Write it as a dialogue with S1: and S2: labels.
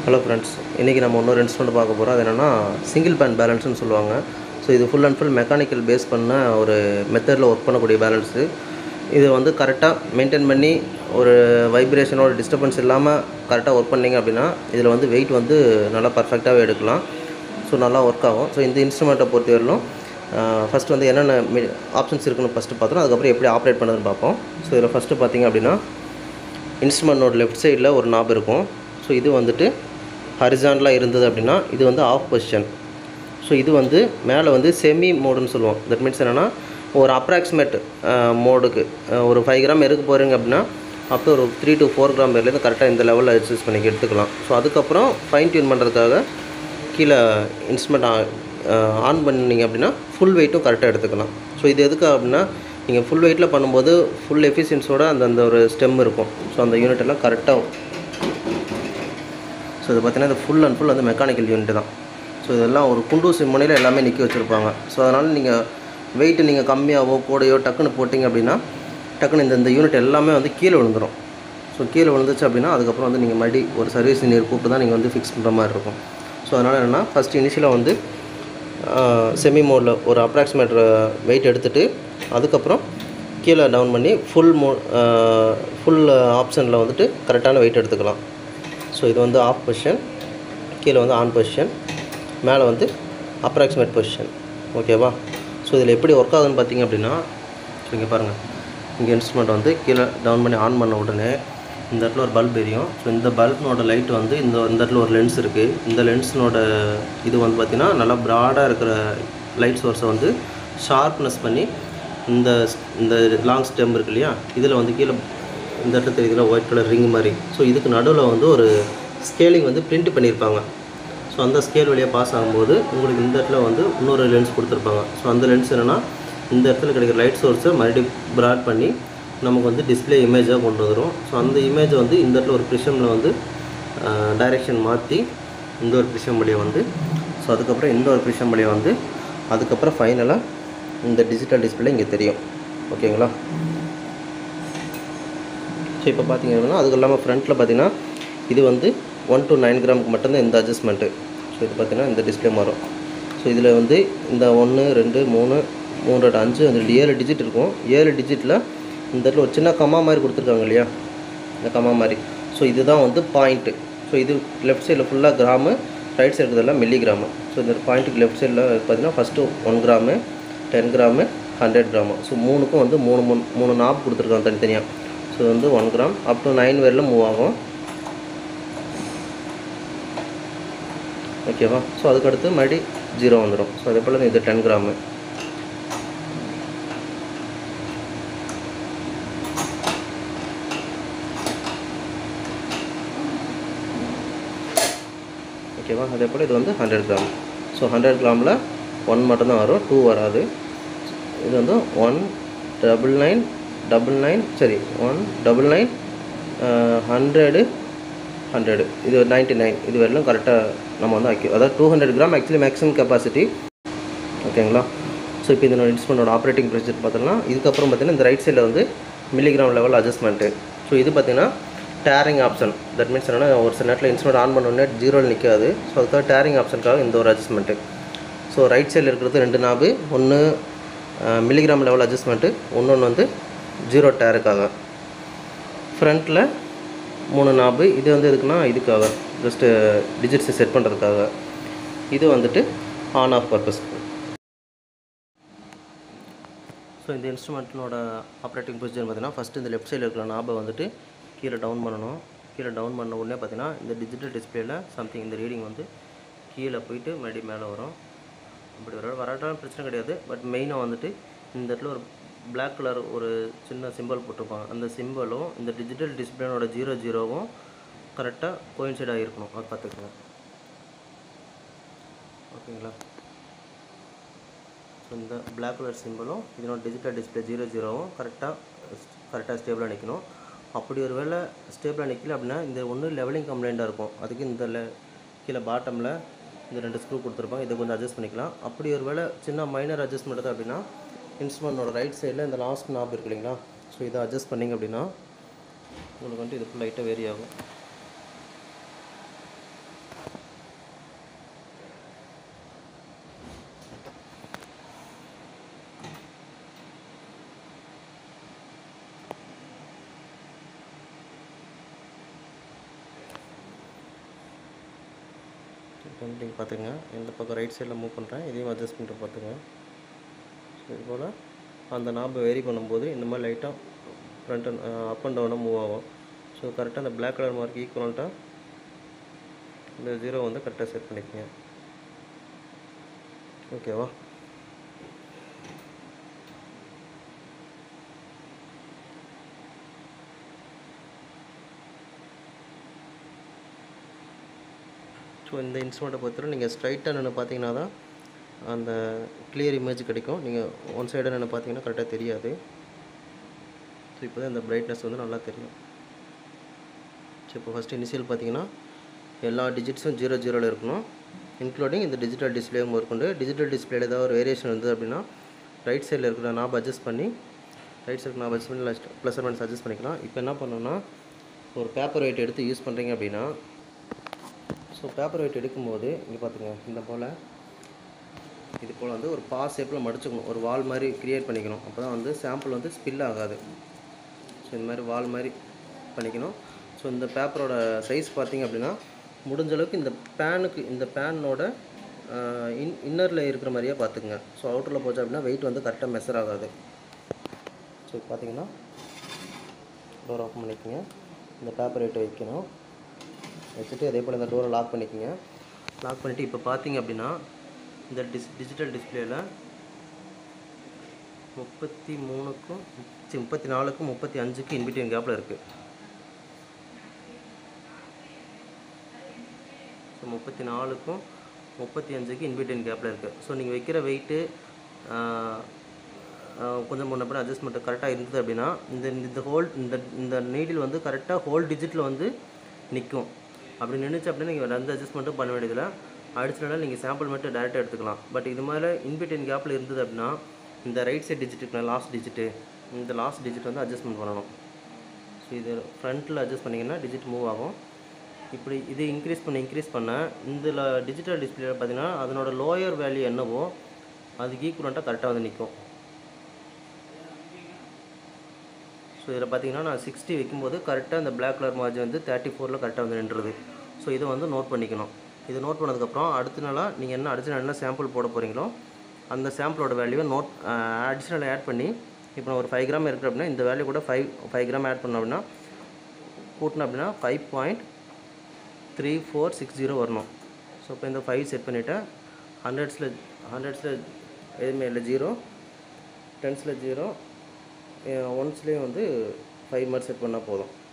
S1: hello friends இன்றைக்கி நம்ம இன்னொரு இன்ஸ்ட்ருமெண்ட் பார்க்க போகிறோம் அது என்னென்னா சிங்கிள் பேண்ட் பேலன்ஸ்னு சொல்லுவாங்க ஸோ இது full and full mechanical base பண்ண ஒரு மெத்தடில் ஒர்க் பண்ணக்கூடிய பேலன்ஸு இது வந்து கரெக்டாக மெயின்டைன் பண்ணி ஒரு வைப்ரேஷனோட டிஸ்டர்பன்ஸ் இல்லாமல் கரெக்டாக ஒர்க் பண்ணிங்க அப்படின்னா இதில் வந்து வெயிட் வந்து நல்லா பர்ஃபெக்டாகவே எடுக்கலாம் ஸோ நல்லா ஒர்க் ஆகும் ஸோ இந்த இன்ஸ்ட்ருமெண்ட்டை பொறுத்தவரையிலும் ஃபஸ்ட்டு வந்து என்னென்ன ஆப்ஷன்ஸ் இருக்குன்னு ஃபஸ்ட்டு பார்த்தோம் அதுக்கப்புறம் எப்படி ஆப்ரேட் பண்ணுறதுன்னு பார்ப்போம் ஸோ இதில் ஃபஸ்ட்டு பார்த்தீங்க அப்படின்னா இன்ஸ்ட்ருமெண்ட்டோட லெஃப்ட் சைடில் ஒரு நாப் இருக்கும் ஸோ இது வந்துட்டு ஹரிசாண்டலாக இருந்தது அப்படின்னா இது வந்து ஆஃப் பொசிஷன் ஸோ இது வந்து மேலே வந்து செமி மோடுன்னு சொல்லுவோம் தட் மீன்ஸ் என்னென்னா ஒரு அப்ராக்சிமேட் மோடுக்கு ஒரு ஃபைவ் கிராம் எடுக்க போகிறீங்க அப்படின்னா அப்போ ஒரு த்ரீ டு ஃபோர் கிராம் வரலேருந்து கரெக்டாக இந்த லெவலில் அட்ஜஸ்ட் பண்ணி எடுத்துக்கலாம் ஸோ அதுக்கப்புறம் ஃபைன் டியூன் பண்ணுறதுக்காக கீழே இன்ஸ்ட்ருமெண்ட் ஆன் பண்ணிங்க அப்படின்னா ஃபுல் வெயிட்டும் கரெக்டாக எடுத்துக்கலாம் ஸோ இது எதுக்கு அப்படின்னா நீங்கள் ஃபுல் வெயிட்டில் பண்ணும்போது ஃபுல் எஃபிஷியன்ஸோட அந்த அந்த ஒரு ஸ்டெம் இருக்கும் ஸோ அந்த யூனிட் எல்லாம் கரெக்டாக ஸோ இது பார்த்தீங்கன்னா இது ஃபுல் அண்ட் ஃபுல் வந்து மெக்கானிக்கல் யூனிட் தான் ஸோ இதெல்லாம் ஒரு குண்டூசி முனையில் எல்லாமே நிற்க வச்சுருப்பாங்க ஸோ அதனால் நீங்கள் வெயிட்டு நீங்கள் கம்மியாகவோ கூடையோ டக்குன்னு போட்டிங்க அப்படின்னா டக்குன்னு இந்த இந்த யூனிட் எல்லாமே வந்து கீழே விழுந்துடும் ஸோ கீழே விழுந்துச்சு அப்படின்னா அதுக்கப்புறம் வந்து நீங்கள் மறுபடி ஒரு சர்வீஸ் இன்ஜினியர் கூப்பிட்டு தான் நீங்கள் வந்து ஃபிக்ஸ் பண்ணுற மாதிரி இருக்கும் ஸோ அதனால் என்னென்னா ஃபஸ்ட்டு இனிஷியலாக வந்து செமி மோடில் ஒரு அப்ராக்சிமேட் வெயிட் எடுத்துகிட்டு அதுக்கப்புறம் கீழே டவுன் பண்ணி ஃபுல் மோ ஃபுல் ஆப்ஷனில் வந்துட்டு கரெக்டான வெயிட் எடுத்துக்கலாம் ஸோ இது வந்து ஆஃப் பொசிஷன் கீழே வந்து ஆன் பொசிஷன் மேலே வந்து அப்ராக்சிமேட் பொசிஷன் ஓகேவா ஸோ இதில் எப்படி ஒர்க் ஆகுதுன்னு பார்த்தீங்க அப்படின்னா ஸோ இங்கே பாருங்கள் இங்கே இன்ஸ்ட்ருமெண்ட் வந்து கீழே டவுன் பண்ணி ஆன் பண்ண உடனே இந்த இடத்துல ஒரு பல்ப் எரியும் ஸோ இந்த பல்ப்னோட லைட் வந்து இந்த இந்த இடத்துல ஒரு லென்ஸ் இருக்குது இந்த லென்ஸினோட இது வந்து பார்த்திங்கன்னா நல்லா ப்ராடாக இருக்கிற லைட் சோர்ஸை வந்து ஷார்ப்னஸ் பண்ணி இந்த இந்த லாங் ஸ்டெம் இருக்கு இல்லையா இதில் வந்து கீழே இந்த இடத்துல தெரியுதுல ஒயிட் கலர் ரிங் மாதிரி ஸோ இதுக்கு நடுவில் வந்து ஒரு ஸ்கேலிங் வந்து பிரிண்ட் பண்ணியிருப்பாங்க ஸோ அந்த ஸ்கேல் வழியாக பாஸ் ஆகும்போது உங்களுக்கு இந்த இடத்துல வந்து இன்னொரு லென்ஸ் கொடுத்துருப்பாங்க ஸோ அந்த லென்ஸ் என்னென்னா இந்த இடத்துல கிடைக்கிற லைட் சோர்ஸை மறுபடியும் ப்ராட் பண்ணி நமக்கு வந்து டிஸ்பிளே இமேஜாக கொண்டு வந்துடும் ஸோ அந்த இமேஜை வந்து இந்த இடத்துல ஒரு ப்ரிஷமில் வந்து டைரெக்ஷன் மாற்றி இந்த ஒரு ப்ரிஷம் வழியாக வந்து ஸோ அதுக்கப்புறம் இந்த ஒரு ப்ரிஷம் வழியாக வந்து அதுக்கப்புறம் ஃபைனலாக இந்த டிஜிட்டல் டிஸ்பிளே இங்கே தெரியும் ஓகேங்களா ஸோ இப்போ பார்த்தீங்க அப்படின்னா அதுக்கு இல்லாமல் ஃப்ரண்ட்டில் பார்த்தீங்கன்னா இது வந்து ஒன் டு நைன் கிராமுக்கு மட்டும்தான் இந்த அட்ஜஸ்ட்மெண்ட்டு ஸோ இது பார்த்தீங்கன்னா இந்த டிஸ்பிளே மாறும் ஸோ இதில் வந்து இந்த ஒன்று ரெண்டு மூணு மூணு ரெண்டு அஞ்சு அந்த ஏழு டிஜிட் இருக்கும் ஏழு டிஜிட்டில் இந்த இடத்துல ஒரு சின்ன கம்மா மாதிரி கொடுத்துருக்காங்க இல்லையா இந்த கம்மா மாதிரி ஸோ இதுதான் வந்து பாயிண்ட்டு ஸோ இது லெஃப்ட் சைடில் ஃபுல்லாக கிராமு ரைட் சைடு இருக்கிறதெல்லாம் மில்லி கிராமு ஸோ இந்த பாயிண்ட்டுக்கு லெஃப்ட் சைடில் பார்த்தீங்கன்னா first one gram ten gram hundred gram so மூணுக்கும் வந்து மூணு மூணு மூணு நாப் கொடுத்துருக்காங்க தனித்தனியாக ஸோ வந்து one gram up to nine வரையிலும் மூவ் ஆகும் ஓகேவா ஸோ அதுக்கடுத்து மறுபடி ஜீரோ வந்துடும் ஸோ அதே போல் இது டென் கிராமு ஓகேவா அதே போல் இது வந்து ஹண்ட்ரட் கிராம் ஸோ ஹண்ட்ரட் கிராமில் ஒன் மட்டும்தான் வரும் டூ வராது இது வந்து one double nine double nine சரி one double nine hundred hundred இது நைன்ட்டி நைன் இது வரையிலும் கரெக்டாக நம்ம வந்து ஆக்கி அதாவது two hundred gram actually maximum capacity ஓகேங்களா ஸோ இப்போ இதனோட இன்ஸ்ட்ருமெண்டோட ஆப்ரேட்டிங் ப்ரெஷர் பார்த்தோம்னா இதுக்கப்புறம் பார்த்தீங்கன்னா இந்த ரைட் சைடில் வந்து மில்லிகிராம் லெவல் அட்ஜஸ்ட்மெண்ட்டு ஸோ இது பார்த்தீங்கன்னா டேரிங் ஆப்ஷன் தட் மீன்ஸ் என்னென்னா ஒரு சில நேரத்தில் இன்ஸ்ட்ருமெண்ட் ஆன் பண்ணோடனே ஜீரோவில் நிற்காது ஸோ அதுக்காக டேரிங் ஆப்ஷனுக்காக இந்த ஒரு அட்ஜஸ்ட்மெண்ட்டு ஸோ ரைட் சைடில் இருக்கிறது ரெண்டு நாபு ஒன்று மில்லிகிராம் லெவல் அட்ஜஸ்ட்மெண்ட்டு இன்னொன்று வந்து ஜீரோ டேருக்காக ஃப்ரண்ட்டில் மூணு நாபு இது வந்து எதுக்குன்னா இதுக்காக ஜஸ்ட்டு டிஜிட்ஸை செட் பண்ணுறதுக்காக இது வந்துட்டு ஆன் ஆஃப் பர்பஸ்க்கு ஸோ இந்த இன்ஸ்ட்ருமெண்ட்டினோட ஆப்ரேட்டிங் ப்ரொசீஜர் பார்த்தீங்கன்னா ஃபஸ்ட்டு இந்த லெஃப்ட் சைடில் இருக்கிற நாபை வந்துட்டு கீழே டவுன் பண்ணணும் கீழே டவுன் பண்ண உடனே பார்த்தீங்கன்னா இந்த டிஜிட்டல் டிஸ்பிளேயில் சம்திங் இந்த ரீடிங் வந்து கீழே போயிட்டு மறுபடியும் மேலே வரும் இப்படி வர வராட்டாலும் பிரச்சனை கிடையாது பட் மெயினாக வந்துட்டு இந்த இடத்துல ஒரு பிளாக் கலர் ஒரு சின்ன சிம்பிள் போட்டிருப்பாங்க அந்த சிம்பிளும் இந்த டிஜிட்டல் டிஸ்பிளேனோட ஜீரோ ஜீரோவும் கரெக்டாக கோயின்சைட் ஆகிருக்கணும் அது பார்த்துக்கோங்க ஓகேங்களா ஸோ இந்த பிளாக் கலர் சிம்பிளும் இதனோட டிஜிட்டல் டிஸ்பிளே ஜீரோ ஜீரோவும் கரெக்டாக கரெக்டாக ஸ்டேபிளாக நிற்கணும் அப்படி ஒரு வேளை ஸ்டேபிளாக நிற்கல அப்படின்னா இந்த ஒன்று லெவலிங் கம்ப்ளைண்ட்டாக இருக்கும் அதுக்கு இந்த லெ கீழே பாட்டமில் இந்த ரெண்டு ஸ்க்ரூ கொடுத்துருப்பாங்க இதை கொஞ்சம் அட்ஜஸ்ட் பண்ணிக்கலாம் அப்படி ஒரு வேளை சின்ன மைனர் அட்ஜஸ்ட்மெண்ட் தான் அப்படின்னா இன்ஸ்ட்ருமெண்டோட ரைட் சைடில் இந்த லாஸ்ட் நாப் இருக்கு இல்லைங்களா ஸோ இதை அட்ஜஸ்ட் பண்ணிங்க அப்படின்னா உங்களுக்கு வந்துட்டு இது லைட்டாக வேரி ஆகும் நீங்கள் பார்த்துங்க இந்த பக்கம் ரைட் சைடில் மூவ் பண்ணுறேன் இதையும் அட்ஜஸ்ட் பண்ணிட்டு பார்த்துங்க ஸோ இது போல் அந்த நாபை வெரி பண்ணும்போது இந்த மாதிரி லைட்டாக ஃப்ரண்ட் அண்ட் அப் அண்ட் டவுனாக மூவ் ஆகும் ஸோ கரெக்டாக அந்த பிளாக் கலர் மார்க் ஈக்குவலண்ட்டாக இந்த ஜீரோ வந்து கரெக்டாக செட் பண்ணிக்கங்க ஓகேவா ஸோ இந்த இன்ஸ்ட்ருமெண்ட்டை பொறுத்தவரை நீங்கள் ஸ்ட்ரைட்டாக நின்று பார்த்தீங்கன்னா தான் அந்த கிளியர் இமேஜ் கிடைக்கும் நீங்கள் ஒன் சைடாக நின்று பார்த்தீங்கன்னா கரெக்டாக தெரியாது ஸோ இப்போ தான் இந்த பிரைட்னஸ் வந்து நல்லா தெரியும் ஸோ இப்போ ஃபஸ்ட்டு இனிஷியல் பார்த்தீங்கன்னா எல்லா டிஜிட்ஸும் ஜீரோ ஜீரோவில் இருக்கணும் இன்க்ளூடிங் இந்த டிஜிட்டல் டிஸ்பிளேவும் மேற்கொண்டு டிஜிட்டல் டிஸ்பிளேல ஏதாவது ஒரு வேரியேஷன் இருந்தது அப்படின்னா ரைட் சைடில் இருக்கிற நாப் அட்ஜஸ்ட் பண்ணி ரைட் சைடு நாப் அட்ஜஸ்ட் பண்ணி ப்ளஸ் மைனஸ் அட்ஜஸ்ட் பண்ணிக்கலாம் இப்போ என்ன பண்ணணும்னா ஒரு பேப்பர் வெயிட் எடுத்து யூஸ் பண்ணுறீங்க அப்படின்னா ஸோ பேப்பர் வெயிட் எடுக்கும்போது இங்கே பார்த்துங்க இந்த போல் இது போல் வந்து ஒரு பா ஷேப்பில் மடிச்சுக்கணும் ஒரு வால் மாதிரி க்ரியேட் பண்ணிக்கணும் அப்போ தான் வந்து சாம்பிள் வந்து ஸ்பில் ஆகாது ஸோ இந்த மாதிரி வால் மாதிரி பண்ணிக்கணும் ஸோ இந்த பேப்பரோட சைஸ் பார்த்தீங்க அப்படின்னா முடிஞ்ச அளவுக்கு இந்த பேனுக்கு இந்த பேனோட இன் இன்னரில் இருக்கிற மாதிரியே பார்த்துக்குங்க ஸோ அவுட்டரில் போச்சு அப்படின்னா வெயிட் வந்து கரெக்டாக மெஷர் ஆகாது ஸோ பார்த்தீங்கன்னா டோர் ஓப்பன் பண்ணிக்கோங்க இந்த பேப்பர் வெயிட்டை வைக்கணும் வச்சுட்டு அதே போல் இந்த டோரை லாக் பண்ணிக்கோங்க லாக் பண்ணிவிட்டு இப்போ பார்த்தீங்க அப்படின்னா இந்த டிஸ் டிஜிட்டல் டிஸ்பிளேயில் முப்பத்தி மூணுக்கும் சி, முப்பத்தி நாலுக்கும் முப்பத்தி அஞ்சுக்கும் இன்பிட்வீன் கேப்பில் இருக்குது ஸோ முப்பத்தி நாலுக்கும் முப்பத்தி அஞ்சுக்கு இன்பிட்வீன் கேப்பில் இருக்குது ஸோ நீங்கள் வைக்கிற வெயிட்டு கொஞ்சம் முன்ன பின்ன அட்ஜஸ்ட்மெண்ட் கரெக்டாக இருந்தது அப்படின்னா இந்த இந்த ஹோல் இந்த இந்த நீடில் வந்து கரெக்டாக ஹோல் டிஜிட்டில் வந்து நிற்கும் அப்படி நின்றுச்சு அப்படின்னா நீங்கள் எந்த அட்ஜஸ்ட்மெண்ட்டும் பண்ண வேண்டியதில்லை அடிச்சனால நீங்கள் சாம்பிள் மட்டும் டேரெக்டாக எடுத்துக்கலாம் பட் இது மாதிரி இன்பிட்வீன் கேப்பில் இருந்தது அப்படின்னா இந்த right side digit last digit இந்த லாஸ்ட் டிஜிட் வந்து அட்ஜஸ்ட்மெண்ட் பண்ணணும் ஸோ இது ஃப்ரண்ட்டில் அட்ஜஸ்ட் பண்ணிங்கன்னா டிஜிட் மூவ் ஆகும் இப்படி இது இன்க்ரீஸ் பண்ண இன்க்ரீஸ் பண்ண இந்த டிஜிட்டல் டிஸ்பிளேல பார்த்தீங்கன்னா அதனோட லோயர் வேல்யூ என்னவோ அதுக்கு ஈக்குவலண்ட்டாக கரெக்டாக வந்து நிற்கும் ஸோ இதில் பார்த்தீங்கன்னா நான் சிக்ஸ்டி வைக்கும்போது கரெக்டாக இந்த பிளாக் கலர் மார்ஜ் வந்து தேர்ட்டி ஃபோரில் கரெக்டாக வந்து நின்றுது ஸோ இதை வந்து நோட் பண்ணிக்கணும் இது நோட் பண்ணதுக்கப்புறம் அடுத்த நாளாக நீங்கள் என்ன அடிஷனல் என்ன சாம்பிள் போட போகிறீங்களோ அந்த சாம்பிளோட வேல்யூவை நோட் அடிஷ்னல் ஆட் பண்ணி இப்போ நான் ஒரு ஃபைவ் கிராம் இருக்குது அப்படின்னா இந்த வேல்யூ கூட ஃபைவ் ஃபைவ் கிராம் ஆட் பண்ணோம் அப்படின்னா கூட்டினோம் அப்படின்னா five point three four six zero வரணும் ஸோ இப்போ இந்த ஃபைவ் செட் பண்ணிவிட்டேன் ஹண்ட்ரட்ஸில் ஹண்ட்ரட்ஸில் எதுவுமே இல்லை ஜீரோ டென்ஸில் ஜீரோ ஒன்ஸ்லேயும் வந்து ஃபைவ் மாதிரி செட் பண்ணால் போதும்